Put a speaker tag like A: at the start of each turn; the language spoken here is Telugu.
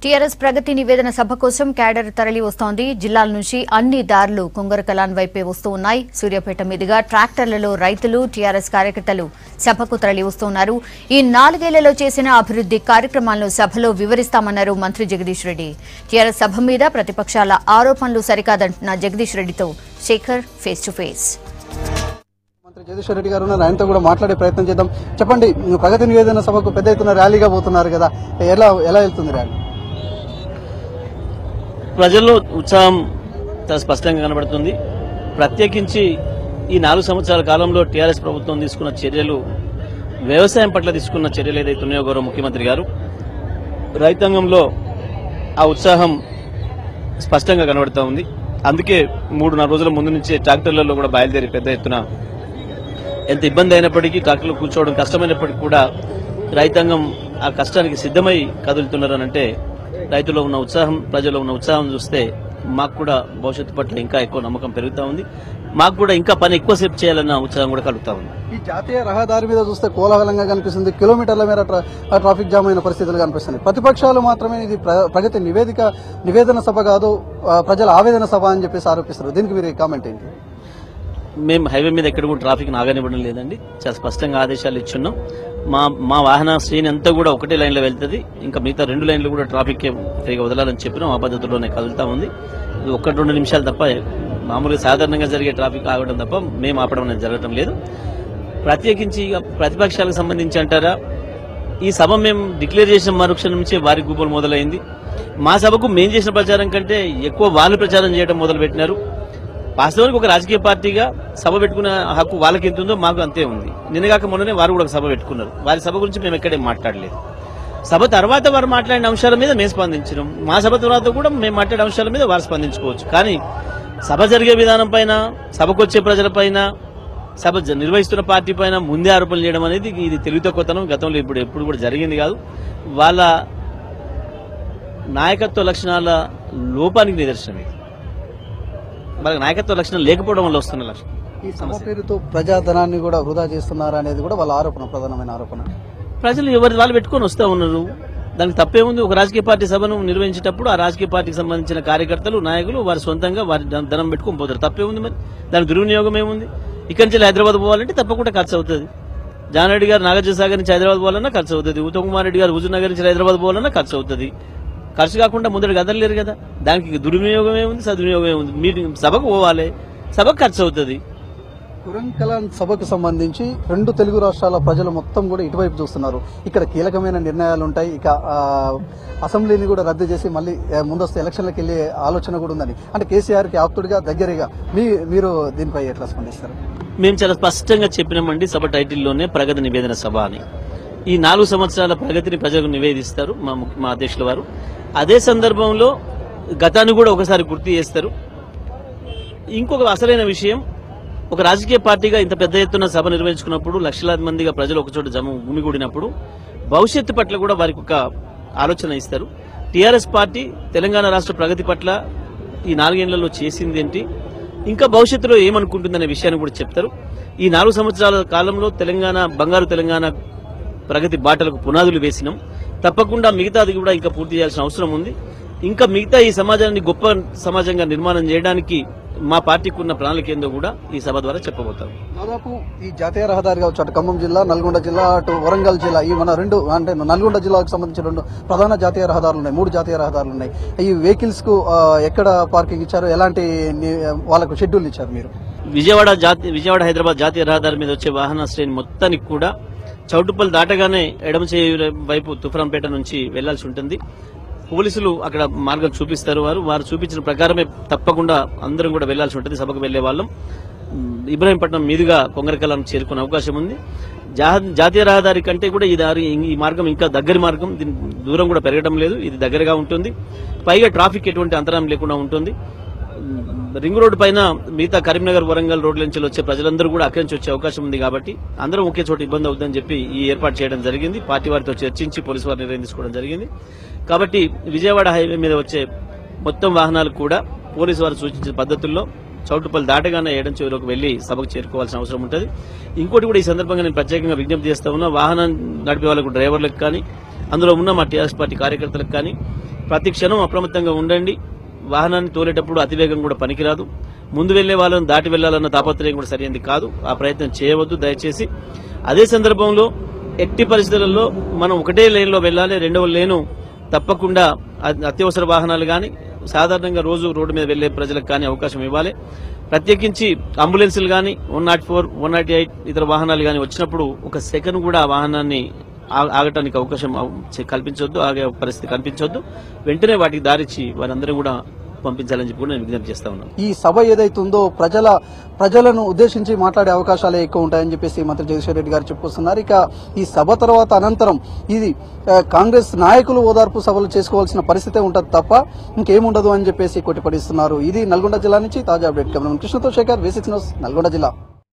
A: టీఆర్ఎస్ ప్రగతి నివేదన సభ కోసం క్యాడర్ తరలి వస్తోంది జిల్లాల నుంచి అన్ని దారులు కుంగరకలాన్ వైపే వస్తూ ఉన్నాయి సూర్యాపేట మీదుగా ట్రాక్టర్లలో రైతులు టీఆర్ఎస్ కార్యకర్తలు సభకు తరలి వస్తున్నారు ఈ నాలుగేళ్లలో చేసిన అభివృద్ది కార్యక్రమాలను సభలో వివరిస్తామన్నారు మంత్రి జగదీష్ రెడ్డి టీఆర్ఎస్ సభ మీద ప్రతిపక్షాల ఆరోపణలు సరికాదంటున్న జగదీష్ రెడ్డితో శేఖర్ ఫేస్ టు ఫేస్
B: మంత్రి జగదీశ్వర్ రెడ్డి గారు ఉన్నారు ఆయనతో కూడా మాట్లాడే ప్రయత్నం చేద్దాం చెప్పండి ప్రగతి నివేదన సభకు పెద్ద ఎత్తున ర్యాలీగా పోతున్నారు కదా ఎలా ఎలా వెళ్తుంది ర్యాలీ
C: ప్రజల్లో ఉత్సాహం చాలా స్పష్టంగా కనబడుతుంది ప్రత్యేకించి ఈ నాలుగు సంవత్సరాల కాలంలో టీఆర్ఎస్ ప్రభుత్వం తీసుకున్న చర్యలు వ్యవసాయం పట్ల తీసుకున్న చర్యలు ఏదైతే ఉన్నాయో గౌరవ ముఖ్యమంత్రి గారు రైతాంగంలో ఆ ఉత్సాహం స్పష్టంగా కనబడుతూ ఉంది అందుకే మూడున్నర రోజుల ముందు నుంచే ట్రాక్టర్లలో కూడా బయలుదేరి పెద్ద ఎత్తున ఎంత ఇబ్బంది అయినప్పటికీ ట్రాక్టర్లు కూర్చోవడం కష్టమైనప్పటికీ కూడా రైతాంగం ఆ కష్టానికి సిద్ధమై కదులుతున్నారు అని అంటే రైతుల్లో ఉన్న ఉత్సాహం ప్రజల్లో ఉన్న ఉత్సాహం చూస్తే మాకు కూడా భవిష్యత్తు పట్ల ఇంకా ఎక్కువ నమ్మకం పెరుగుతా ఉంది మాకు కూడా ఇంకా పని ఎక్కువసేపు చేయాలన్న ఉత్సాహం కూడా కలుగుతా ఉంది
B: ఈ జాతీయ రహదారి మీద చూస్తే కోలాహలంగా కనిపిస్తుంది కిలోమీటర్ల మేర ట్రా- ఆ ట్రాఫిక్ జామ్ అయిన పరిస్థితులు కనిపిస్తున్నాయి ప్రతిపక్షాలు మాత్రమే ఇది ప్ర- ప్రగతి నివేదిక నివేదన సభ కాదు ఆ, ప్రజల ఆవేదన సభ అని చెప్పేసి ఆరోపిస్తారు దీనికి మీరు కామెంట్ ఏంటి
C: మేము హైవే మీద ఎక్కడ కూడా ట్రాఫిక్ ఆగనివ్వడం లేదండి చాలా స్పష్టంగా ఆదేశాలు ఇచ్చున్నాం మా మా వాహన శ్రేణి అంతా కూడా ఒకటే లైన్లో వెళ్తుంది ఇంకా మిగతా రెండు లైన్లు కూడా ట్రాఫిక్ ఫ్రీగా వదలాలని చెప్పినాం ఆ పద్ధతిలోనే కదులుతా ఉంది ఇది ఒకటి రెండు నిమిషాలు తప్ప మామూలుగా సాధారణంగా జరిగే ట్రాఫిక్ ఆగడం తప్ప మేము ఆపడం అనేది జరగడం లేదు ప్రత్యేకించి ఇక ప్రతిపక్షాలకు సంబంధించి అంటారా ఈ సభ మేము డిక్లేర్ చేసిన మరుక్షణం నుంచే వారి గుంపులు మొదలైంది మా సభకు మేము చేసిన ప్రచారం కంటే ఎక్కువ వాళ్ళు ప్రచారం చేయడం మొదలు పెట్టినారు వాస్తవానికి ఒక రాజకీయ పార్టీగా సభ పెట్టుకునే హక్కు వాళ్ళకి ఎంత ఉందో మాకు అంతే ఉంది నిన్నగాక మొన్ననే వారు కూడా ఒక సభ పెట్టుకున్నారు వారి సభ గురించి మేము ఎక్కడే మాట్లాడలేదు సభ తర్వాత వారు మాట్లాడిన అంశాల మీద మేము స్పందించినాం మా సభ తర్వాత కూడా మేము మాట్లాడే అంశాల మీద వారు స్పందించుకోవచ్చు కానీ సభ జరిగే విధానం పైన సభకు వచ్చే ప్రజలపైన సభ జ- నిర్వహిస్తున్న పార్టీ పైన ముందే ఆరోపణలు చేయడం అనేది ఇది తెలివి తక్కువతనం గతంలో ఇప్పుడు ఎప్పుడు కూడా జరిగింది కాదు వాళ్ళ నాయకత్వ లక్షణాల లోపానికి నిదర్శనం ఇది వాళ్ళకి నాయకత్వ లక్షణం లేకపోవడం వల్ల వస్తున్న లక్షణం
B: ఈ సభ పేరుతో ప్రజాధనాన్ని కూడా వృధా చేస్తున్నారు అనేది కూడా వాళ్ళ ఆరోపణ ప్రధానమైన ఆరోపణ
C: ప్రజలు ఎవరి వాళ్ళు పెట్టుకొని వస్తూ ఉన్నారు దానికి తప్పేముంది ఒక రాజకీయ పార్టీ సభను నిర్వహించేటప్పుడు ఆ రాజకీయ పార్టీకి సంబంధించిన కార్యకర్తలు నాయకులు వారి సొంతంగా వారి ధన- ధనం పెట్టుకొని పోతారు తప్పేముంది మరి దాని దుర్వినియోగం ఏముంది ఇక్కడి నుంచి హైదరాబాద్ పోవాలంటే తప్పకుండా ఖర్చు అవుతుంది జానారెడ్డి గారు నాగార్జున సాగర్ నుంచి హైదరాబాద్ పోవాలన్నా ఖర్చు అవుతుంది ఉత్తమ్ కుమార్ రెడ్డి గారు హుజూర్ నగర్ నుంచి హైదరాబాద్ పోవాలన్నా ఖర్చు అవుతుంది ఖర్చు కాకుండా ముందడు కదలలేరు కదా దానికి దుర్వినియోగం ఏముంది సద్వినియోగం ఏముంది మీరు సభకు పోవాలి సభకు ఖర్చు అవుతుంది
B: కురంకలాన్ సభకు సంబంధించి రెండు తెలుగు రాష్ట్రాల ప్రజలు మొత్తం కూడా ఇటువైపు చూస్తున్నారు ఇక్కడ కీలకమైన నిర్ణయాలు ఉంటాయి ఇక ఆ, అసెంబ్లీని కూడా రద్దు చేసి మళ్ళీ ఆ, ముందస్తు ఎలక్షన్లకు వెళ్లే ఆలోచన కూడా ఉందని అంటే కేసీఆర్ కి ఆప్తుడిగా దగ్గరగా మీ మీరు దీనిపై ఎట్లా స్పందిస్తారు
C: మేము చాలా స్పష్టంగా చెప్పినామండి సభ టైటిల్లోనే ప్రగతి నివేదన సభ అని ఈ నాలుగు సంవత్సరాల ప్రగతిని ప్రజలకు నివేదిస్తారు మా ము- మా అధ్యక్షుల వారు అదే సందర్భంలో గతాన్ని కూడా ఒకసారి గుర్తు చేస్తారు ఇంకొక అసలైన విషయం ఒక రాజకీయ పార్టీగా ఇంత పెద్ద ఎత్తున సభ నిర్వహించుకున్నప్పుడు లక్షలాది మందిగా ప్రజలు ఒకచోట జమ గుమిగూడినప్పుడు భవిష్యత్తు పట్ల కూడా వారికి ఒక ఆలోచన ఇస్తారు టీఆర్ఎస్ పార్టీ తెలంగాణ రాష్ట్ర ప్రగతి పట్ల ఈ నాలుగేళ్లలో చేసింది ఏంటి ఇంకా భవిష్యత్తులో ఏమనుకుంటుందనే విషయాన్ని కూడా చెప్తారు ఈ నాలుగు సంవత్సరాల కాలంలో తెలంగాణ బంగారు తెలంగాణ ప్రగతి బాటలకు పునాదులు వేసినాం తప్పకుండా మిగతాది కూడా ఇంకా పూర్తి చేయాల్సిన అవసరం ఉంది ఇంకా మిగతా ఈ సమాజాన్ని గొప్ప సమాజంగా నిర్మాణం చేయడానికి మా పార్టీకి ఉన్న ప్రణాళిక ఏందో కూడా ఈ సభ ద్వారా చెప్పబోతాం
B: దాదాపు ఈ జాతీయ రహదారి కావచ్చు అటు ఖమ్మం జిల్లా నల్గొండ జిల్లా అటు వరంగల్ జిల్లా ఈ మన రెండు అంటే నల్గొండ జిల్లాకు సంబంధించిన రెండు ప్రధాన జాతీయ రహదారులు ఉన్నాయి మూడు జాతీయ రహదారులు ఉన్నాయి ఈ వెహికల్స్ కు ఆ, ఎక్కడ పార్కింగ్ ఇచ్చారు ఎలాంటి ని- వాళ్ళకు షెడ్యూల్ ఇచ్చారు మీరు
C: విజయవాడ జాతి విజయవాడ హైదరాబాద్ జాతీయ రహదారి మీద వచ్చే వాహన శ్రేణి మొత్తానికి కూడా చౌటుప్పల్ దాటగానే ఎడమ చేయి వైపు తుఫరాంపేట నుంచి వెళ్లాల్సి ఉంటుంది పోలీసులు అక్కడ మార్గం చూపిస్తారు వారు వారు చూపించిన ప్రకారమే తప్పకుండా అందరం కూడా వెళ్లాల్సి ఉంటుంది సభకు వెళ్లే వాళ్ళం ఉమ్, ఇబ్రాహీంపట్నం మీదుగా కొంగరకలం చేరుకునే అవకాశం ఉంది జా- జాతీయ రహదారి కంటే కూడా ఈ దారి ఈ మార్గం ఇంకా దగ్గరి మార్గం దీని దూరం కూడా పెరగడం లేదు ఇది దగ్గరగా ఉంటుంది పైగా ట్రాఫిక్ ఎటువంటి అంతరాయం లేకుండా ఉంటుంది రింగ్ రోడ్డు పైన మిగతా కరీంనగర్ వరంగల్ రోడ్ల నుంచి వచ్చే ప్రజలందరూ కూడా అక్కడి నుంచి వచ్చే అవకాశం ఉంది కాబట్టి అందరూ ఒకే చోట ఇబ్బంది అవుతుందని చెప్పి ఈ ఏర్పాటు చేయడం జరిగింది పార్టీ వారితో చర్చించి పోలీసు వారు నిర్ణయం తీసుకోవడం జరిగింది కాబట్టి విజయవాడ హైవే మీద వచ్చే మొత్తం వాహనాలు కూడా పోలీసు వారు సూచించిన పద్ధతుల్లో చౌటుపల్లి దాటగానే ఏడం చెవిలోకి వెళ్లి సభకు చేరుకోవాల్సిన అవసరం ఉంటుంది ఇంకోటి కూడా ఈ సందర్భంగా నేను ప్రత్యేకంగా విజ్ఞప్తి చేస్తా ఉన్నా వాహనం నడిపే వాళ్ళకు డ్రైవర్లకు కానీ అందులో ఉన్న మా టీఆర్ఎస్ పార్టీ కార్యకర్తలకు కానీ ప్రతి క్షణం అప్రమత్తంగా ఉండండి వాహనాన్ని తోలేటప్పుడు అతివేగం కూడా పనికిరాదు ముందు వెళ్లే వాళ్ళని దాటి వెళ్లాలన్న తాపత్రయం కూడా సరైనది కాదు ఆ ప్రయత్నం చేయవద్దు దయచేసి అదే సందర్భంలో ఎట్టి పరిస్థితులలో మనం ఒకటే లేన్లో వెళ్ళాలి రెండవ లేను తప్పకుండా అ- అత్యవసర వాహనాలు కానీ సాధారణంగా రోజు రోడ్డు మీద వెళ్లే ప్రజలకు కానీ అవకాశం ఇవ్వాలి ప్రత్యేకించి అంబులెన్సులు కానీ one nought four one nought eight ఇతర వాహనాలు కానీ వచ్చినప్పుడు ఒక సెకండ్ కూడా ఆ వాహనాన్ని ఆ- ఆగటానికి అవకాశం అవ- చే- కల్పించొద్దు ఆగే పరిస్థితి కల్పించొద్దు వెంటనే వాటికి దారిచ్చి వారందరూ కూడా పంపించాలని చెప్పి కూడా నేను విజ్ఞప్తి చేస్తా ఉన్నాను
B: ఈ సభ ఏదైతుందో ప్రజల ప్రజలను ఉద్దేశించి మాట్లాడే అవకాశాలే ఎక్కువ ఉంటాయని చెప్పేసి మంత్రి జగదీశ్వర్ రెడ్డి గారు చెప్పుకొస్తున్నారు ఇక ఈ సభ తర్వాత అనంతరం ఇది ఆ, కాంగ్రెస్ నాయకులు ఓదార్పు సభలు చేసుకోవాల్సిన పరిస్థితే ఉంటుంది తప్ప ఇంకేముండదు అని చెప్పేసి కొట్టిపడిస్తున్నారు ఇది నల్గొండ జిల్లా నుంచి తాజా అప్డేట్ కెమెరా కృష్ణతో శేఖర్ వేసిక్స్ న్యూస్ నల్గొండ జిల్లా